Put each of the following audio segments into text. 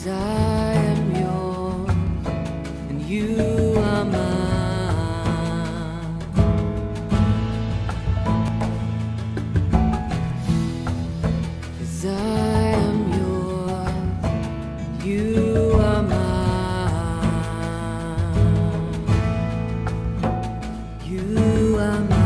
Cause I am yours and you are mine. Cause I am yours, you are mine. You are mine.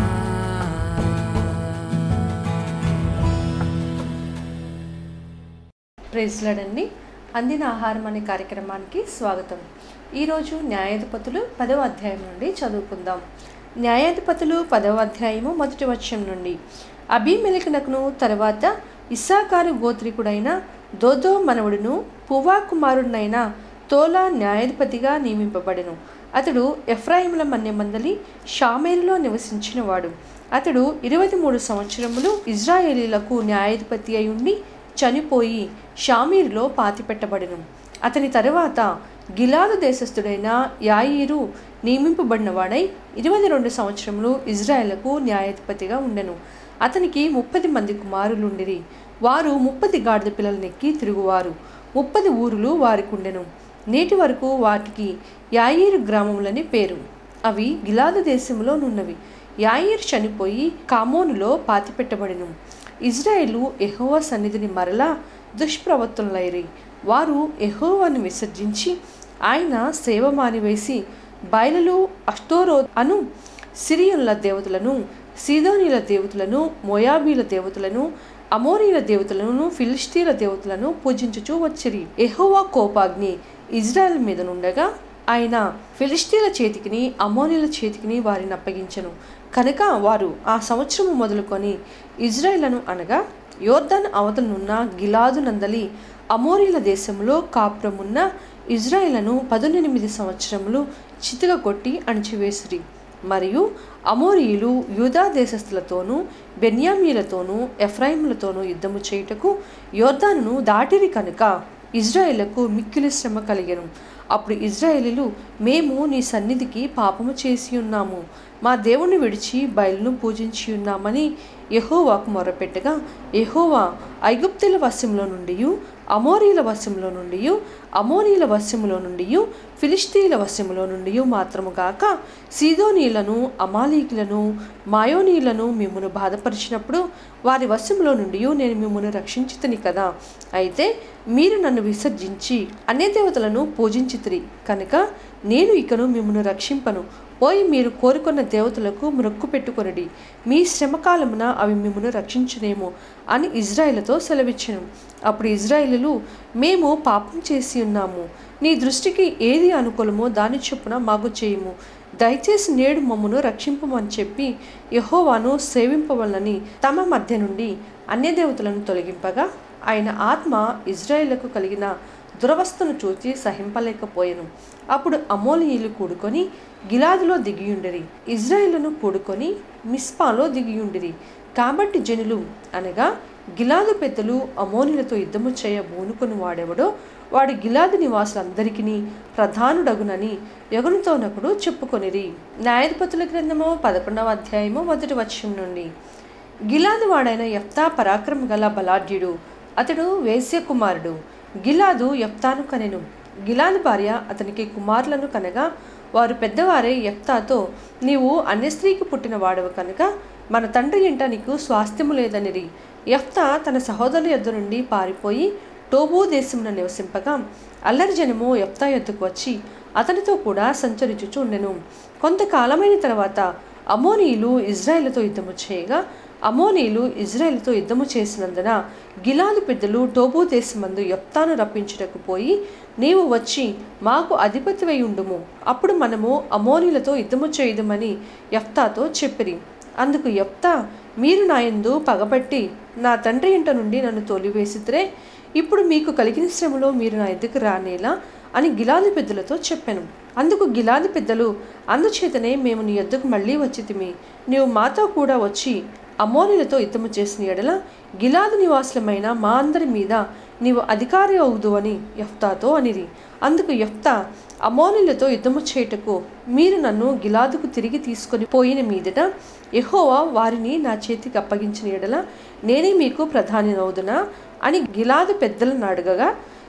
ప్రైజ్లాడండి అందిన ఆహారం అనే కార్యక్రమానికి స్వాగతం ఈరోజు న్యాయాధిపతులు పదవ అధ్యాయం నుండి చదువుకుందాం న్యాయాధిపతులు పదవ అధ్యాయము మొదటి వచనం నుండి అభిమెలకునకును తర్వాత ఇస్సాకారు గోత్రికుడైన దోదో మనవడును పువ్వా కుమారుడినైన తోలా న్యాయాధిపతిగా నియమింపబడెను అతడు ఎఫ్రాయిముల మన్యమందలి షామేరులో నివసించినవాడు అతడు ఇరవై మూడు సంవత్సరములు ఇజ్రాయేలీలకు న్యాయాధిపతి అయి ఉండి చనిపోయి షామీరులో పాతిపెట్టబడెను అతని తరువాత గిలాదు దేశస్థుడైన యాయీరు నియమింపబడినవాడై ఇరవై రెండు సంవత్సరములు ఇజ్రాయేళ్లకు న్యాయాధిపతిగా ఉండెను అతనికి ముప్పది మంది కుమారులుండిరి వారు ముప్పది గాడిద పిల్లలనెక్కి తిరుగువారు ముప్పది ఊరులు వారికి ఉండెను నేటి వరకు వాటికి యాయీరు గ్రామములని పేరు అవి గిలాదు దేశంలో నున్నవి యాయీర్ చనిపోయి కామోనులో పాతిపెట్టబడెను ఇజ్రాయేలు ఎహోవా సన్నిధిని మరలా దుష్ప్రవర్తనలైరి వారు ఎహోవాను విసర్జించి ఆయన సేవ మానివేసి బయలులు అష్టోరో అను సిరియన్ల దేవతలను సీదోనీల దేవతలను మోయాబీల దేవతలను అమోరీల దేవతలను ఫిలిస్తీన్ల దేవతలను పూజించుచూ వచ్చిరి ఎహోవా కోపాగ్ని ఇజ్రాయెల్ మీద నుండగా ఆయన ఫిలిస్తీన్ల చేతికిని అమోనీల చేతికిని వారిని అప్పగించను కనుక వారు ఆ సంవత్సరము మొదలుకొని ఇజ్రాయేలను అనగా యోర్దాన్ అవతలనున్న గిలాదు నందలి అమోరీల దేశంలో కాపురమున్న ఇజ్రాయేలను పదునెనిమిది సంవత్సరములు చితిగా కొట్టి అణిచివేసిరి మరియు అమోరీయులు యూదా దేశస్థులతోనూ బెన్యామీలతోనూ ఎఫ్రాయిములతోనూ యుద్ధము చేయుటకు యోర్దానును దాటిరి కనుక ఇజ్రాయేళ్లకు మిక్కిలి శ్రమ కలిగెను అప్పుడు ఇజ్రాయేలీలు మేము నీ సన్నిధికి పాపము చేసి ఉన్నాము మా దేవుని విడిచి బయలును పూజించి ఉన్నామని యహోవాకు మొరపెట్టగా యహోవా ఐగుప్తుల వశంలో నుండి అమోరీల వశంలో నుండి అమోనీల వశములో నుండి ఫిలిస్తీన్ల వశములో నుండి మాత్రము గాక సీదోనీలను అమాలీకులను మాయోనీలను మిమ్మను బాధపరిచినప్పుడు వారి వశంలో నుండి నేను మిమ్మల్ని రక్షించితిని కదా అయితే మీరు నన్ను విసర్జించి అన్య దేవతలను పూజించితిరి కనుక నేను ఇకను మిమ్మల్ని రక్షింపను పోయి మీరు కోరుకున్న దేవతలకు మొక్కు పెట్టుకొనడి మీ శ్రమకాలమున అవి మిమ్మల్ని రక్షించునేమో అని ఇజ్రాయిలతో సెలవిచ్చాను అప్పుడు ఇజ్రాయిలు మేము పాపం చేసి ఉన్నాము నీ దృష్టికి ఏది అనుకూలమో దాని చొప్పున మాకు చేయము దయచేసి నేడు మమ్మను రక్షింపమని చెప్పి యహోవాను సేవింపవలనని తమ మధ్య నుండి అన్యదేవతలను తొలగింపగా ఆయన ఆత్మ ఇజ్రాయిలకు కలిగిన దురవస్థను చూచి సహింపలేకపోయాను అప్పుడు అమోలియీలు కూడుకొని గిలాదులో దిగియుండిరి ఇజ్రాయిలను కూడుకొని మిస్పాలో దిగియుండిరి కాబట్టి జనులు అనగా గిలాదు పెద్దలు అమోనిలతో యుద్ధము చేయ బూనుకొని వాడెవడో వాడు గిలాదు నివాసులందరికీ ప్రధానుడగునని యగునితోనకుడు చెప్పుకొనిరి న్యాయాధిపతుల గ్రంథము పదకొండవ అధ్యాయము మొదటి వచనం నుండి గిలాదు వాడైన యఫ్తా పరాక్రమ గల బలాఢ్యుడు అతడు వేశ్య కుమారుడు గిలాదు యఫ్తాను కనెను గిలాదు భార్య అతనికి కుమారులను కనగా వారు పెద్దవారే యఫ్తాతో నీవు అన్య స్త్రీకి పుట్టిన వాడవు కనుక మన తండ్రి ఇంట నీకు స్వాస్థ్యము లేదనిరి యఫ్తా తన సహోదరుల యొద్ద నుండి పారిపోయి టోబూ దేశమున నివసింపగా అల్లరి జనము యఫ్తా యొద్దకు వచ్చి అతనితో కూడా సంచరించుచు ఉండెను కొంతకాలమైన తర్వాత అమోనీయులు ఇజ్రాయెల్తో యుద్ధము చేయగా అమోనీయులు ఇజ్రాయెల్తో యుద్ధము చేసినందున గిలాదు పెద్దలు టోబూ దేశమందు యప్తాను రప్పించుటకు పోయి నీవు వచ్చి మాకు అధిపతివై ఉండుము అప్పుడు మనము అమోనీలతో యుద్ధము చేయదమని యఫ్తాతో చెప్పిరి అందుకు యప్తా మీరు నా యందు పగబట్టి నా తండ్రి ఇంట నుండి నన్ను తోలివేసితే ఇప్పుడు మీకు కలిగిన శ్రమలో మీరు నా ఎద్దుకు రానేలా అని గిలాది పెద్దలతో చెప్పాను అందుకు గిలాది పెద్దలు అందుచేతనే మేము నీ యొద్దకు మళ్ళీ వచ్చితిమి నీవు మాతో కూడా వచ్చి అమోనిలతో యుద్ధము చేసిన ఎడల గిలాదు నివాసులమైన మా అందరి మీద నీవు అధికారి అవుదు అని యఫ్తాతో అనిరి అందుకు యఫ్తా అమోనులతో యుద్ధము చేయుటకు మీరు నన్ను గిలాదుకు తిరిగి తీసుకొని పోయిన మీదట యెహోవా వారిని నా చేతికి అప్పగించిన ఎడల నేనే మీకు ప్రధాని అవుదునా అని గిలాదు పెద్దలను అడగగా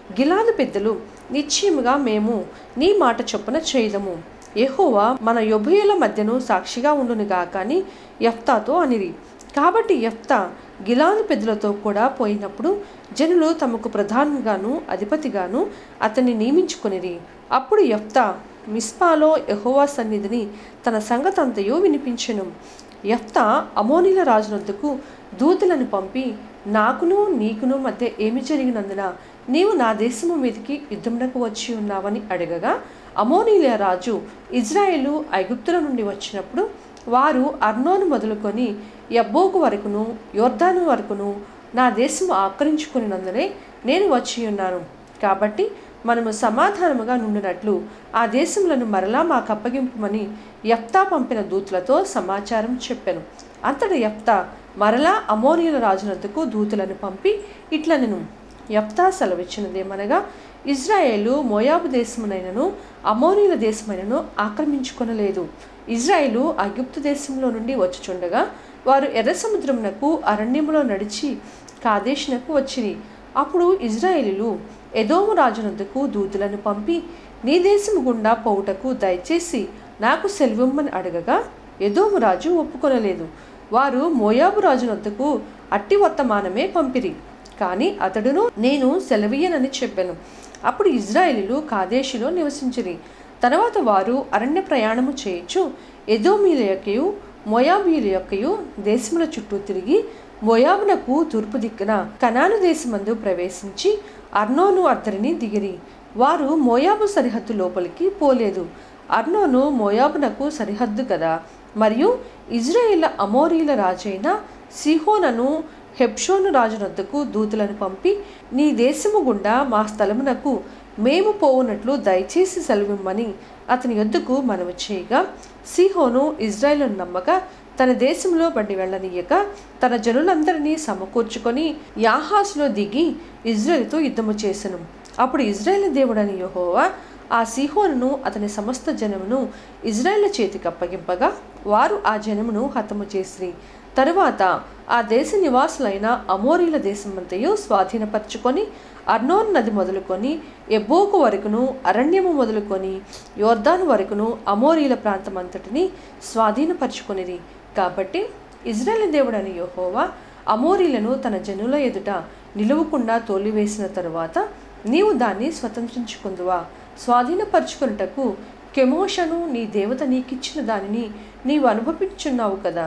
గిలాదు పెద్దలు నిశ్చయముగా మేము నీ మాట చొప్పున చేయదము యెహోవా మన యొభయుల మధ్యను సాక్షిగా ఉండునుగా కానీ యఫ్తాతో అనిరి కాబట్టి యఫ్తా గిలాదు పెద్దలతో కూడా పోయినప్పుడు జనులు తమకు ప్రధానంగాను అధిపతిగాను అతన్ని నియమించుకొనిరి అప్పుడు యఫ్తా మిస్పాలో యెహోవా సన్నిధిని తన సంగతంతయు వినిపించెను యఫ్తా అమోనీల రాజునొద్దకు దూతలను పంపి నాకును నీకును మధ్య ఏమి జరిగినందున నీవు నా దేశము మీదకి యుద్ధమునకు వచ్చి ఉన్నావని అడగగా అమోనీల రాజు ఇజ్రాయేలు ఐగుప్తుల నుండి వచ్చినప్పుడు వారు అర్నోను మొదలుకొని యబ్బోకు వరకును యోర్ధాను వరకును నా దేశము ఆక్రమించుకున్నందునే నేను వచ్చి ఉన్నాను కాబట్టి మనము సమాధానముగా నుండినట్లు ఆ దేశములను మరలా మాకు అప్పగింపమని యఫ్తా పంపిన దూతలతో సమాచారం చెప్పాను అంతట యఫ్తా మరలా అమోనియల రాజునందుకు దూతలను పంపి ఇట్లా నేను యఫ్తా సెలవిచ్చినదేమనగా ఇజ్రాయేలు మోయాబు దేశమునైనను అమోనీల దేశమైనను ఆక్రమించుకొనలేదు ఇజ్రాయేలు ఐగుప్తు దేశంలో నుండి వచ్చుచుండగా వారు ఎర్ర సముద్రమునకు అరణ్యములో నడిచి కాదేశునకు వచ్చిరి అప్పుడు ఇజ్రాయేలీలు ఎదోము రాజునందుకు దూతులను పంపి నీ దేశము గుండా పోవుటకు దయచేసి నాకు సెల్వమ్మని అడగగా ఎదోము రాజు ఒప్పుకొనలేదు వారు మోయాబు రాజునొద్దకు అట్టి వర్తమానమే పంపిరి కానీ అతడును నేను సెలవీయనని చెప్పాను అప్పుడు ఇజ్రాయేలీలు కాదేశిలో నివసించిరి తర్వాత వారు అరణ్య ప్రయాణము చేయొచ్చు ఎదోమీల యొక్కయు మోయాబీల యొక్కయు దేశముల చుట్టూ తిరిగి మోయాబునకు తూర్పు దిక్కున కనాను దేశమందు ప్రవేశించి అర్నోను అద్దరిని దిగిరి వారు మోయాబు సరిహద్దు లోపలికి పోలేదు అర్నోను మోయాబునకు సరిహద్దు కదా మరియు ఇజ్రాయేల్ అమోరీల రాజైన సిహోనను హెప్షోను రాజునొద్దకు దూతలను పంపి నీ దేశము గుండా మా స్థలమునకు మేము పోవునట్లు దయచేసి సెలవిమ్మని అతని యొద్దకు మనవి చేయగా సిహోను ఇజ్రాయేల్ నమ్మక తన దేశంలో బండి వెళ్ళనీయక తన జనులందరినీ సమకూర్చుకొని యాహాసులో దిగి ఇజ్రాయెల్తో యుద్ధము చేసెను అప్పుడు ఇజ్రాయేల్ దేవుడని యెహోవా ఆ సిహోనును అతని సమస్త జనమును ఇజ్రాయేల్ చేతికి అప్పగింపగా వారు ఆ జనమును హతము చేసిరి తరువాత ఆ దేశ నివాసులైన అమోరీల దేశమంతయు స్వాధీనపరచుకొని అర్నోన్ నది మొదలుకొని ఎబ్బోకు వరకును అరణ్యము మొదలుకొని యోర్దాను వరకును అమోరీల ప్రాంతం అంతటిని స్వాధీనపరచుకొనిరి కాబట్టి ఇజ్రాయేల్ దేవుడని యెహోవా అమోరీలను తన జనుల ఎదుట నిలువకుండా తోలివేసిన తరువాత నీవు దాన్ని స్వతంత్రించుకుందువా స్వాధీనపరచుకున్నటకు కెమోషను నీ దేవత నీకిచ్చిన దానిని నీవు అనుభవించున్నావు కదా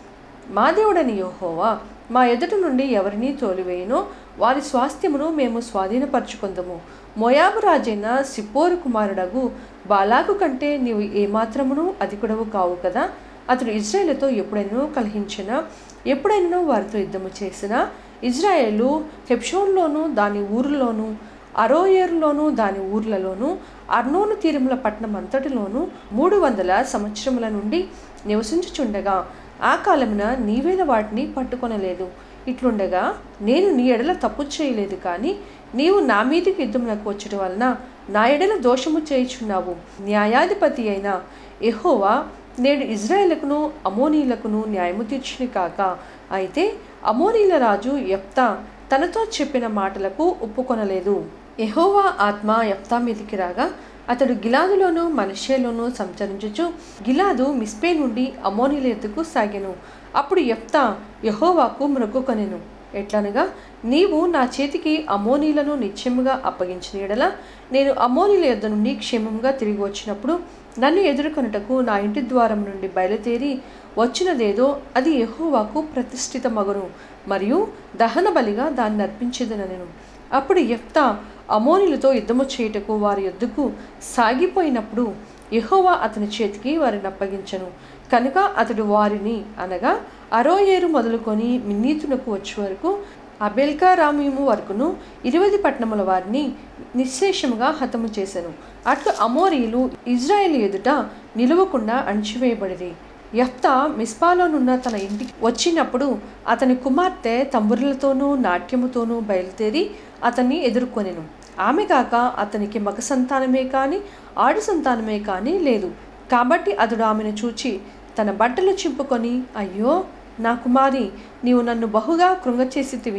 మా దేవుడని యెహోవా మా ఎదుట నుండి ఎవరిని తోలివేయనో వారి స్వాస్థ్యమును మేము స్వాధీనపరచుకుందము మోయాబు రాజైన సిప్పోరు కుమారుడగు బాలాకు కంటే నీవు ఏమాత్రమును అధికుడవు కావు కదా అతడు ఇజ్రాయేలుతో ఎప్పుడైనా కలహించినా ఎప్పుడైనా వారితో యుద్ధము చేసినా ఇజ్రాయేలు హెప్షోన్లోను దాని ఊర్లోను అరోయేరులోను దాని ఊర్లలోను అర్నోను తీరముల పట్టణం అంతటిలోను మూడు వందల సంవత్సరముల నుండి నివసించుచుండగా ఆ కాలమున నీవేల వాటిని పట్టుకొనలేదు ఇట్లుండగా నేను నీ ఎడల తప్పు చేయలేదు కానీ నీవు నా మీదికి యుద్ధమునకు వచ్చటం వలన నా ఎడల దోషము చేయుచున్నావు న్యాయాధిపతి అయిన ఎహోవా నేడు ఇజ్రాయేలుకును అమోనీలకును న్యాయము తీర్చుని కాక అయితే అమోనీల రాజు యెఫ్తా తనతో చెప్పిన మాటలకు ఒప్పుకొనలేదు యెహోవా ఆత్మ యెఫ్తా మీదికి రాగా అతడు గిలాదులోను మనషేలోను సంచరించుచు గిలాదు మిస్పే నుండి అమోనీల ఎద్దుకు సాగెను అప్పుడు యెఫ్తా యెహోవాకు మ్రొక్కుకొనెను ఎట్లనగా నీవు నా చేతికి అమోనీలను నిత్యముగా అప్పగించిన ఎడల నేను అమోనీల యొద్ద నుండి క్షేమంగా తిరిగి వచ్చినప్పుడు నన్ను ఎదుర్కొనుటకు నా ఇంటి ద్వారం నుండి బయలుదేరి వచ్చినదేదో అది యెహోవాకు ప్రతిష్ఠిత మగును మరియు దహన బలిగా దాన్ని అర్పించేదనను అప్పుడు యెఫ్తా అమోనిలతో యుద్ధము చేయుటకు వారి యొద్దకు సాగిపోయినప్పుడు యెహోవా అతని చేతికి వారిని అప్పగించను కనుక అతడు వారిని అనగా అరోయేరు మొదలుకొని మిన్నీతునకు వచ్చే వరకు అబెల్కా రామీము వరకును ఇరవై పట్టణముల వారిని నిశ్శేషముగా హతము చేశాను అట్లు అమోరీలు ఇజ్రాయేల్ ఎదుట నిలవకుండా అణిచివేయబడిరి యఫ్తా మిస్పాలోనున్న తన ఇంటికి వచ్చినప్పుడు అతని కుమార్తె తంబురులతోనూ నాట్యముతోనూ బయలుదేరి అతన్ని ఎదుర్కొనెను ఆమె కాక అతనికి మగ సంతానమే కానీ ఆడు సంతానమే కానీ లేదు కాబట్టి అతడు ఆమెను చూచి తన బట్టలు చింపుకొని అయ్యో నా కుమారి నీవు నన్ను బహుగా కృంగచేసితివి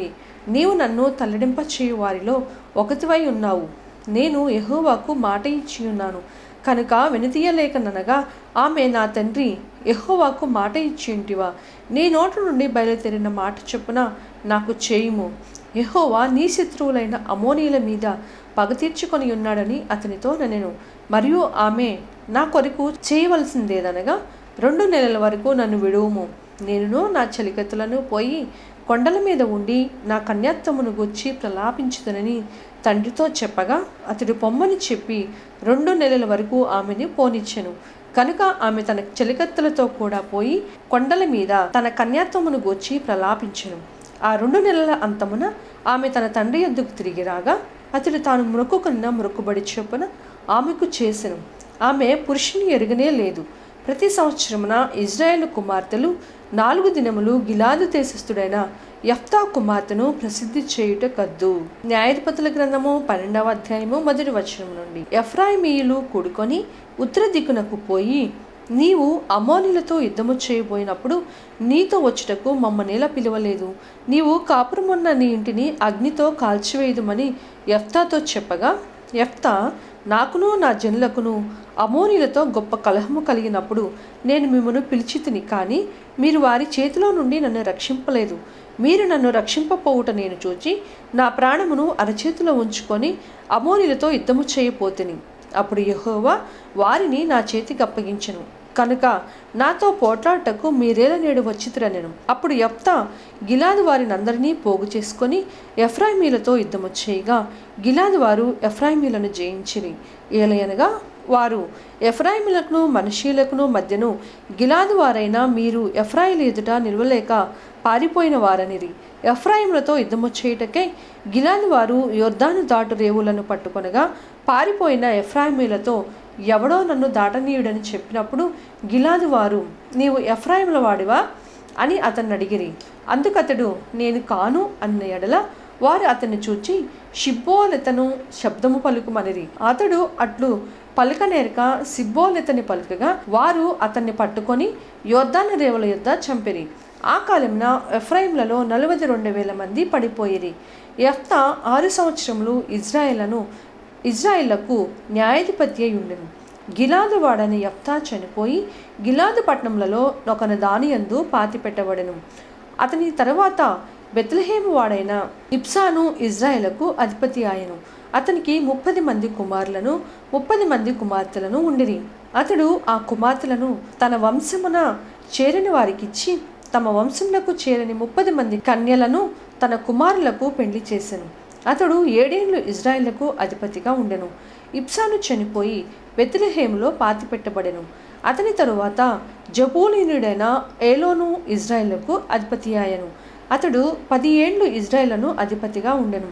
నీవు నన్ను తల్లడింప చేయు వారిలో ఒకటివై ఉన్నావు నేను యెహోవాకు మాట ఇచ్చి ఉన్నాను కనుక వినతీయలేకనగా ఆమె నా తండ్రి యెహోవాకు మాట ఇచ్చి ఉంటివా నీ నోటి నుండి బయలుదేరిన మాట చొప్పున నాకు చేయుము యెహోవా నీ శత్రువులైన అమోనీల మీద పగ తీర్చుకొని ఉన్నాడని అతనితో నన్ను మరియు ఆమె నా కొరకు చేయవలసిందేదనగా రెండు నెలల వరకు నన్ను విడువుము నేనును నా చలికత్తులను పోయి కొండల మీద ఉండి నా కన్యాత్వమును గుచ్చి ప్రలాపించుదనని తండ్రితో చెప్పగా అతడు పొమ్మని చెప్పి రెండు నెలల వరకు ఆమెని పోనిచ్చెను కనుక ఆమె తన చెలికత్తెలతో కూడా పోయి కొండల మీద తన కన్యాత్వమును గూర్చి ప్రలాపించెను ఆ రెండు నెలల అంతమున ఆమె తన తండ్రి యొద్దకు తిరిగి రాగా అతడు తాను మొక్కుకున్న మొక్కుబడి చొప్పున ఆమెకు చేసెను ఆమె పురుషుని ఎరుగనే లేదు ప్రతి సంవత్సరమున ఇజ్రాయేల్ కుమార్తెలు నాలుగు దినములు గిలాదు దేశస్థుడైన యఫ్తా కుమార్తెను ప్రసిద్ధి చేయుట కద్దు న్యాయాధిపతుల గ్రంథము పన్నెండవ అధ్యాయము మొదటి వచనం నుండి ఎఫ్రాయిమీయులు కూడుకొని ఉత్తర దిక్కునకు పోయి నీవు అమోనిలతో యుద్ధము చేయబోయినప్పుడు నీతో వచ్చుటకు మమ్మనేలా పిలవలేదు నీవు కాపురమున్న నీ ఇంటిని అగ్నితో కాల్చివేయదుమని యఫ్తాతో చెప్పగా యఫ్తా నాకును నా జనులకును అమోనీలతో గొప్ప కలహము కలిగినప్పుడు నేను మిమ్మను పిలిచి తిని కానీ మీరు వారి చేతిలో నుండి నన్ను రక్షింపలేదు మీరు నన్ను రక్షింపపోవుట నేను చూచి నా ప్రాణమును అరచేతిలో ఉంచుకొని అమోనీలతో యుద్ధము చేయపోతిని అప్పుడు యెహోవా వారిని నా చేతికి అప్పగించెను కనుక నాతో పోట్లాటకు మీరేల నేడు వచ్చితురనెను అప్పుడు యప్తా గిలాదు వారిని అందరినీ పోగు చేసుకొని ఎఫ్రాయిమీలతో యుద్ధము చేయగా గిలాదు వారు ఎఫ్రాయిమీలను జయించిరి ఏలయనగా వారు ఎఫ్రాయిములకును మనుషీలకును మధ్యను గిలాదు వారైనా మీరు ఎఫ్రాయిల ఎదుట నిలవలేక పారిపోయిన వారనిరి ఎఫ్రాయిములతో యుద్ధము చేయుటకై గిలాదు వారు యొర్దాను దాటు రేవులను పట్టుకొనగా పారిపోయిన ఎఫ్రాయిమీలతో ఎవడో నన్ను దాటనీయుడని చెప్పినప్పుడు గిలాదు వారు నీవు ఎఫ్రాయిముల వాడివా అని అతన్ని అడిగిరి అందుకతడు నేను కాను అన్న ఎడల వారు అతన్ని చూచి షిబ్బోలెతను శబ్దము పలుకుమనిరి అతడు అట్లు పలుకనేరక సిబ్బోలెతని పలుకగా వారు అతన్ని పట్టుకొని యోర్దాన రేవుల యొద్ద చంపిరి ఆ కాలంన ఎఫ్రాయిములలో నలభై రెండు వేల మంది పడిపోయిరి ఎఫ్తా ఆరు సంవత్సరములు ఇజ్రాయేళ్లను ఇజ్రాయిళ్లకు న్యాయాధిపతి అయి ఉండెను గిలాదు వాడని యఫ్తా చనిపోయి గిలాదు పట్టణములలో ఒకన దానియందు పాతి పెట్టబడెను అతని తరువాత బెత్లహేము వాడైన ఇప్సాను ఇజ్రాయేలకు అధిపతి ఆయను అతనికి ముప్పది మంది కుమారులను ముప్పది మంది కుమార్తెలను ఉండిరి అతడు ఆ కుమార్తెలను తన వంశమున చేరని వారికిచ్చి తమ వంశములకు చేరని ముప్పది మంది కన్యలను తన కుమారులకు పెళ్లి చేసెను అతడు ఏడేళ్లు ఇజ్రాయిళ్లకు అధిపతిగా ఉండెను ఇప్సాను చనిపోయి బెత్లెహేములో పాతిపెట్టబడెను అతని తరువాత జబూలీనుడైన ఏలోను ఇజ్రాయిళ్లకు అధిపతి ఆయను అతడు పది ఏండ్లు ఇజ్రాయిలను అధిపతిగా ఉండెను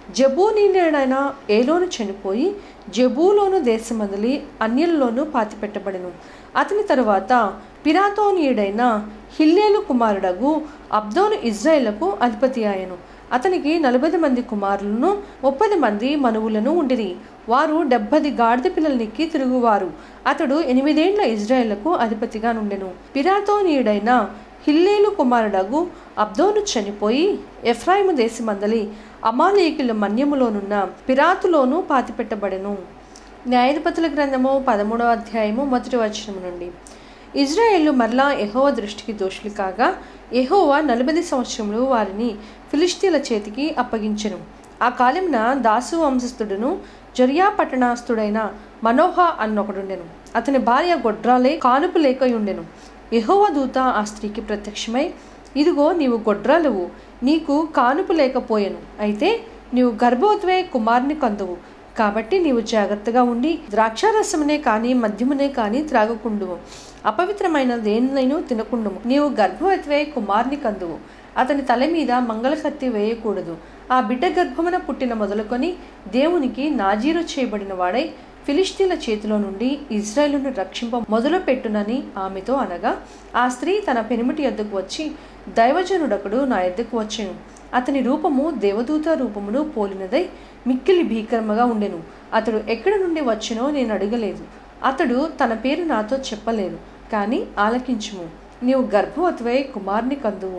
జబూనీయుడైన ఏలోను చనిపోయి జబూలోను దేశమందలి అన్యులలోనూ పాతిపెట్టబడెను అతని తరువాత పిరాతోనీయుడైన హిల్లేలు కుమారుడగు అబ్దోను ఇజ్రాయిలకు అధిపతి ఆయను అతనికి నలభై మంది కుమారులను ముప్పది మంది మనువులను ఉండిరి వారు డెబ్బది గాడిద పిల్లలనికి తిరుగువారు అతడు ఎనిమిదేండ్ల ఇజ్రాయేళ్లకు అధిపతిగా నుండెను పిరాతోనీయుడైన హిల్లేలు కుమారుడగు అబ్దోను చనిపోయి ఎఫ్రాయిము దేశమందలి అమాలేకుల మన్యములోనున్న పిరాతులోను పాతిపెట్టబడెను న్యాయాధిపతుల గ్రంథము పదమూడవ అధ్యాయము మొదటి వచనము నుండి ఇజ్రాయేళ్లు మరలా యెహోవా దృష్టికి దోషులు కాగా యెహోవా నలభై సంవత్సరములు వారిని ఫిలిస్తీన్ల చేతికి అప్పగించెను ఆ కాలంన దాసు వంశస్థుడును జరియా పట్టణాస్తుడైన మనోహ అన్నొకడుండెను అతని భార్య గొడ్రాలే కానుపు లేక ఉండెను యెహోవా దూత ఆ స్త్రీకి ప్రత్యక్షమై ఇదిగో నీవు గొడ్రాలువు నీకు కానుపు లేకపోయెను అయితే నీవు గర్భవతివై కుమారుని కందువు కాబట్టి నీవు జాగ్రత్తగా ఉండి ద్రాక్షారసమునే కానీ మద్యమునే కానీ త్రాగకుండువు అపవిత్రమైన దేనినైనా తినకుండుము నీవు గర్భవతివై కుమారుని కందువు అతని తల మీద మంగళకత్తి వేయకూడదు ఆ బిడ్డ గర్భమున పుట్టిన మొదలుకొని దేవునికి నాజీరు చేయబడిన వాడై ఫిలిస్తీన్ల చేతిలో నుండి ఇజ్రాయేలును రక్షింప మొదలు పెట్టునని ఆమెతో అనగా ఆ స్త్రీ తన పెనిమిటి ఎద్దుకు వచ్చి దైవజనుడకుడు నా ఎద్దుకు వచ్చెను అతని రూపము దేవదూత రూపమును పోలినదై మిక్కిలి భీకరముగా ఉండెను అతడు ఎక్కడి నుండి వచ్చినో నేను అడగలేదు అతడు తన పేరు నాతో చెప్పలేదు కానీ ఆలకించుము నీవు గర్భవతివై కుమారుని కందువు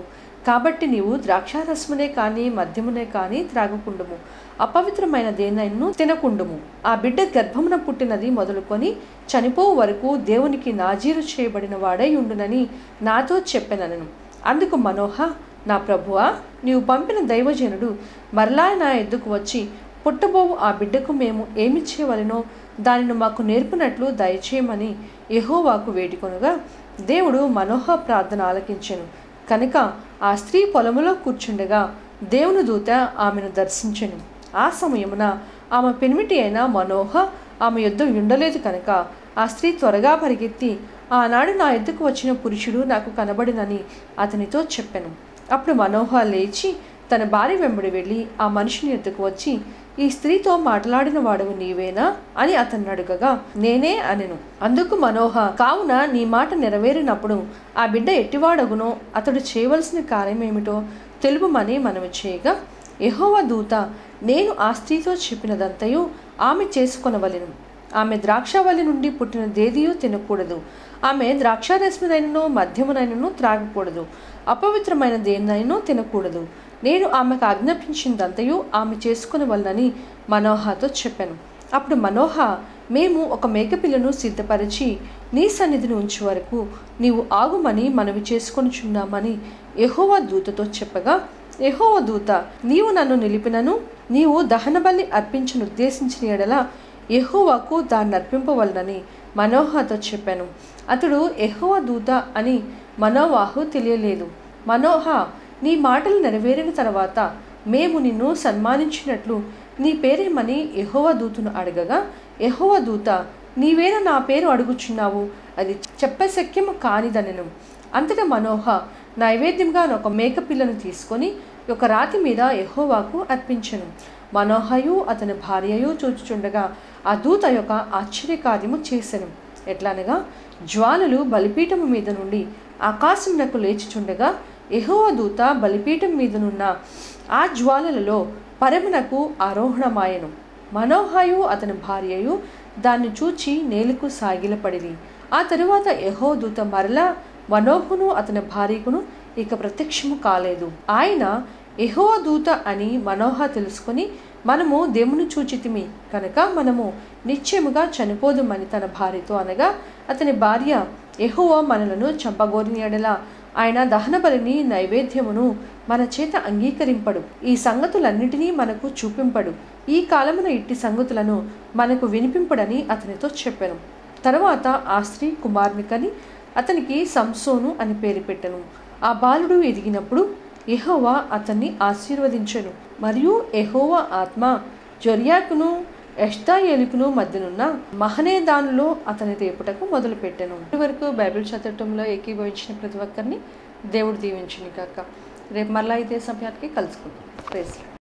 కాబట్టి నీవు ద్రాక్షారసమునే కానీ మద్యమునే కానీ త్రాగకుండుము అపవిత్రమైన దేనైను తినకుండుము ఆ బిడ్డ గర్భమున పుట్టినది మొదలుకొని చనిపో వరకు దేవునికి నాజీరు చేయబడిన వాడై ఉండునని నాతో చెప్పెనను అందుకు మనోహ నా ప్రభువా నీవు పంపిన దైవజనుడు మరలా నా ఎద్దుకు వచ్చి పుట్టబోవు ఆ బిడ్డకు మేము ఏమి చేయవలనో దానిని మాకు నేర్పినట్లు దయచేయమని యెహోవాకు వేడుకొనగా దేవుడు మనోహ ప్రార్థన ఆలకించెను కనుక ఆ స్త్రీ పొలములో కూర్చుండగా దేవుని దూత ఆమెను దర్శించెను ఆ సమయమున ఆమె పెనిమిటి అయిన మనోహ ఆమె యుద్ధ ఉండలేదు కనుక ఆ స్త్రీ త్వరగా పరిగెత్తి ఆనాడు నా ఎద్దుకు వచ్చిన పురుషుడు నాకు కనబడినని అతనితో చెప్పాను అప్పుడు మనోహ లేచి తన భార్య వెంబడి వెళ్ళి ఆ మనిషిని ఎద్దుకు వచ్చి ఈ స్త్రీతో మాట్లాడిన వాడవు నీవేనా అని అతన్ని అడుగగా నేనే అనెను అందుకు మనోహ కావున నీ మాట నెరవేరినప్పుడు ఆ బిడ్డ ఎట్టివాడగునో అతడు చేయవలసిన కార్యమేమిటో తెలుపమని మనవి చేయగా యెహోవా దూత నేను ఆ స్త్రీతో చెప్పినదంతయు ఆమె చేసుకొనవలెను ఆమె ద్రాక్షావళి నుండి పుట్టిన దేదియు తినకూడదు ఆమె ద్రాక్షారసమునైనను మద్యమునైనను త్రాగకూడదు అపవిత్రమైన దేన్నైనను తినకూడదు నేను ఆమెకు ఆజ్ఞాపించిందంతయు ఆమె చేసుకునవలనని మనోహతో చెప్పాను అప్పుడు మనోహ మేము ఒక మేకపిల్లను సిద్ధపరిచి నీ సన్నిధిని ఉంచే వరకు నీవు ఆగుమని మనవి చేసుకొనిచున్నామని యెహోవా దూతతో చెప్పగా యెహోవా దూత నీవు నన్ను నిలిపినను నీవు దహనబలి అర్పించను ఉద్దేశించిన ఎడల యెహోవాకు దాన్ని అర్పింపవలనని మనోహతో చెప్పాను అతడు యెహోవా దూత అని మనోవాహు తెలియలేదు మనోహ నీ మాటలు నెరవేరిన తర్వాత మేము నిన్ను సన్మానించినట్లు నీ పేరేమని యెహోవా దూతను అడగగా యెహోవా దూత నీవేనా నా పేరు అడుగుచున్నావు అది చెప్పశక్యము కానిదనెను అంతటా మనోహ నైవేద్యంగా ఒక మేకపిల్లను తీసుకొని ఒక రాతి మీద యెహోవాకు అర్పించెను మనోహయు అతని భార్యయు చూచుచుండగా ఆ దూత యొక్క ఆశ్చర్యకార్యము చేసెను ఎట్లనగా జ్వాలలు బలిపీఠము మీద నుండి ఆకాశమునకు లేచిచుండగా యెహోవా దూత బలిపీఠం మీదనున్న ఆ జ్వాలలలో పరమునకు ఆరోహణమాయెను మనోహయు అతని భార్యయు దాన్ని చూచి నేలకు సాగిలపడిరి ఆ తరువాత యెహో దూత మరలా మనోహును అతని భార్యకును ఇక ప్రత్యక్షము కాలేదు ఆయన యెహోవ దూత అని మనోహ తెలుసుకొని మనము దేవుని చూచితిమి కనుక మనము నిశ్చయముగా చనిపోదుమని తన భార్యతో అనగా అతని భార్య యెహోవ మనలను చంపగోరిని ఎడల ఆయన దహన బలిని నైవేద్యమును మన చేత అంగీకరింపడు ఈ సంగతులన్నిటినీ మనకు చూపింపడు ఈ కాలమున ఇట్టి సంగతులను మనకు వినిపింపడని అతనితో చెప్పాను తర్వాత ఆ స్త్రీ కుమారుని కని అతనికి సంసోను అని పేరు పెట్టెను ఆ బాలుడు ఎదిగినప్పుడు యెహోవా అతన్ని ఆశీర్వదించెను మరియు యెహోవా ఆత్మ జొర్యాకును ఎష్తాయేలుకును మధ్యనున్న మహనేదానులో అతని రేపుటకు మొదలుపెట్టెను వరకు బైబిల్ చదవటంలో ఏకీభవించిన ప్రతి ఒక్కరిని దేవుడు దీవించును కాక రేపు మళ్ళా ఇదే సమయానికి కలుసుకుందాం ప్రేస్